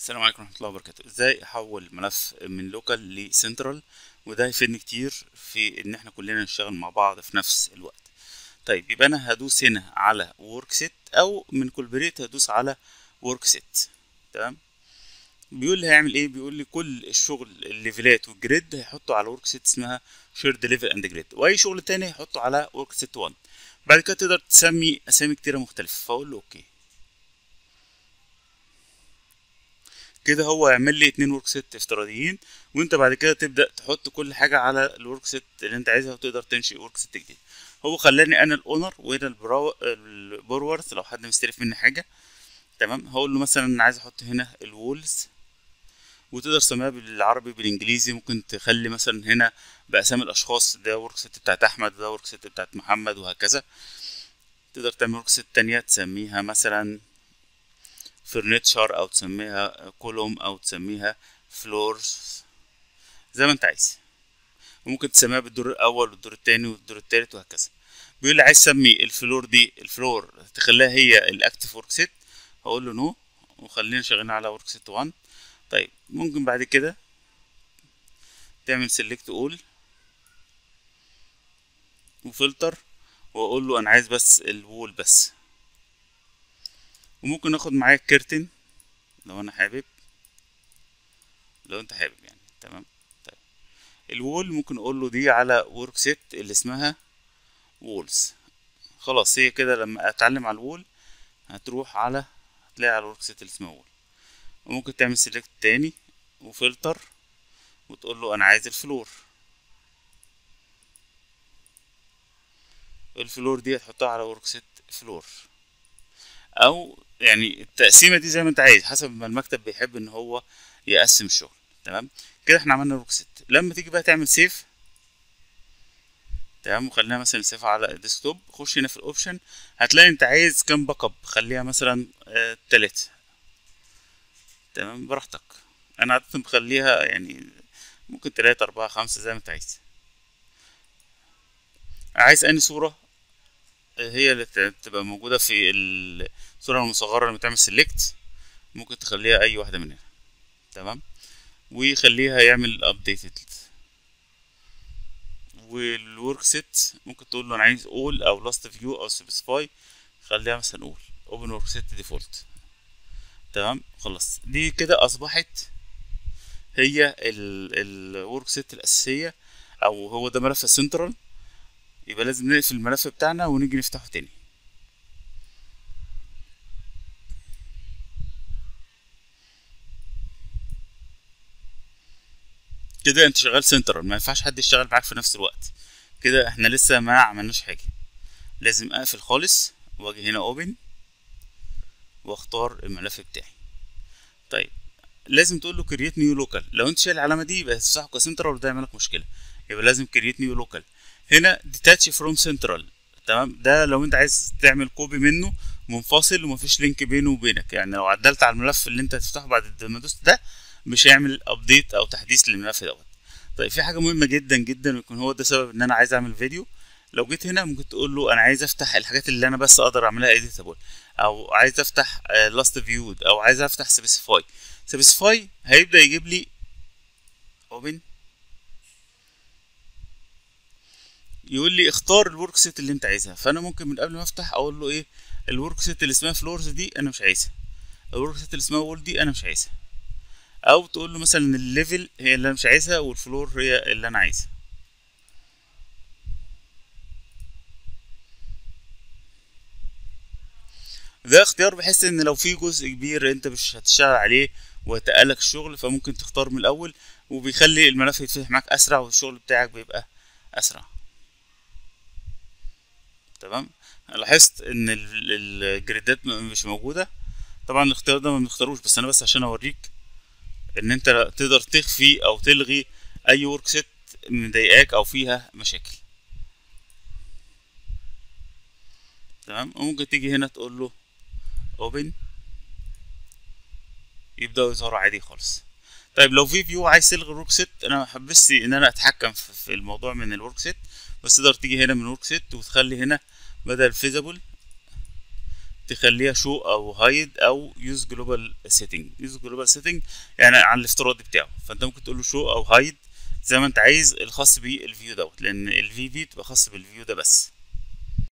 السلام عليكم ورحمة الله وبركاته ازاي احول ملف من لوكال لسنترال وده هيفيدني كتير في ان احنا كلنا نشتغل مع بعض في نفس الوقت طيب يبقى انا هدوس هنا على ورك سيت او من كولبريت هدوس على ورك سيت تمام بيقول لي هيعمل ايه بيقول لي كل الشغل الليفلات والجريد هيحطه على ورك سيت اسمها شيرد ليفل اند جريد واي شغل تاني هيحطه على ورك سيت 1 بعد كده تقدر تسمي اسامي كتيره مختلفه فاقول له اوكي كده هو يعمل لي اتنين ورك سيت افتراضيين وانت بعد كده تبدا تحط كل حاجه على الورك سيت اللي انت عايزها وتقدر تنشئ ورك سيت جديد هو خلاني انا الاونر وهنا البراو البورورث لو حد مستلف مني حاجه تمام هقول له مثلا انا عايز احط هنا الوولز وتقدر تسميها بالعربي بالانجليزي ممكن تخلي مثلا هنا باسامي الاشخاص ده ورك سيت بتاعت احمد ده ورك سيت بتاعت محمد وهكذا تقدر تعمل ورك سيت تانية تسميها مثلا فرنتشر او تسميها كولوم او تسميها فلورز زي ما انت عايز وممكن تسميها بالدور الاول والدور التاني والدور التالت وهكذا بيقول لي عايز تسمي الفلور دي الفلور تخليها هي الاكتف ورك سيت هقول له نو وخلينا شغالين على ورك سيت 1 طيب ممكن بعد كده تعمل سيلكت اول وفلتر واقول له انا عايز بس الوول بس وممكن اخد معايا الكرتن لو انا حابب لو انت حابب يعني تمام طيب الوول ممكن اقول له دي على ورك سيت اللي اسمها وولز خلاص هي كده لما اتعلم على الوول هتروح على هتلاقي على الورك سيت اللي اسمها وول وممكن تعمل سيلكت تاني وفلتر وتقول له انا عايز الفلور الفلور دي هتحطها على ورك سيت فلور او يعني التقسيمه دي زي ما انت عايز حسب ما المكتب بيحب ان هو يقسم الشغل تمام كده احنا عملنا ورك سيت لما تيجي بقى تعمل سيف تمام وخلينا مثلا سيف على الديسكتوب خش هنا في الاوبشن هتلاقي انت عايز كام باك اب خليها مثلا آه تلاتة تمام براحتك انا عادة بخليها يعني ممكن تلاتة اربعة خمسة زي ما انت عايز عايز اني صورة هي اللي تبقى موجودة في الصورة المصغرة لما تعمل سيلكت ممكن تخليها اي واحدة منها تمام ويخليها يعمل ابديتد والورك سيت ممكن تقول له انا عايز اول او لاست فيو او سبيسيفاي خليها مثلا اول اوبن ورك سيت ديفولت تمام خلاص دي كده اصبحت هي الورك سيت الاساسيه او هو ده ملف السنترال يبقى لازم نقفل الملف بتاعنا ونيجي نفتحه تاني كده انت شغال سنترال ما ينفعش حد يشتغل معاك في نفس الوقت كده احنا لسه ما عملناش حاجه لازم اقفل خالص واجي هنا اوبن واختار الملف بتاعي طيب لازم تقول له كرييت نيو لوكال لو انت شايل العلامه دي يبقى هتفتحه كسنترال وده يعمل لك مشكله يبقى لازم كرييت نيو لوكال هنا ديتاتش فروم سنترال تمام ده لو انت عايز تعمل كوبي منه منفصل ومفيش لينك بينه وبينك يعني لو عدلت على الملف اللي انت هتفتحه بعد ما دوست ده مش هيعمل ابديت او تحديث للملف دوت طيب في حاجه مهمه جدا جدا ويكون هو ده سبب ان انا عايز اعمل فيديو لو جيت هنا ممكن تقول له انا عايز افتح الحاجات اللي انا بس اقدر اعملها اديتابل او عايز افتح لاست فيود او عايز افتح سبيسيفاي سبيسيفاي هيبدا يجيب لي اوبن يقول لي اختار الورك سيت اللي انت عايزها فانا ممكن من قبل ما افتح اقول له ايه الورك سيت اللي اسمها فلورز دي انا مش عايزها الورك سيت اللي اسمها وول دي انا مش عايزها او تقول له مثلا الليفل هي اللي انا مش عايزها والفلور هي اللي انا عايزها ده اختيار بحيث ان لو في جزء كبير انت مش هتشتغل عليه وتقلك الشغل فممكن تختار من الاول وبيخلي الملف يتفتح معاك اسرع والشغل بتاعك بيبقى اسرع تمام لاحظت ان الجريدات مش موجوده طبعا الاختيار ده ما بنختاروش بس انا بس عشان اوريك ان انت تقدر تخفي او تلغي اي ورك سيت مضايقاك او فيها مشاكل تمام وممكن تيجي هنا تقول له اوبن يبداوا يظهروا عادي خالص طيب لو في فيو عايز تلغي الورك سيت انا ما حبستش ان انا اتحكم في الموضوع من الورك سيت بس تقدر تيجي هنا من ورك سيت وتخلي هنا بدل فيزابل تخليها شو او هايد او يوز جلوبال سيتنج يوز جلوبال سيتنج يعني على الافتراضي بتاعه فانت ممكن تقول له شو او هايد زي ما انت عايز الخاص بالفيو دوت لان الفي في تبقى خاص بالفيو ده بس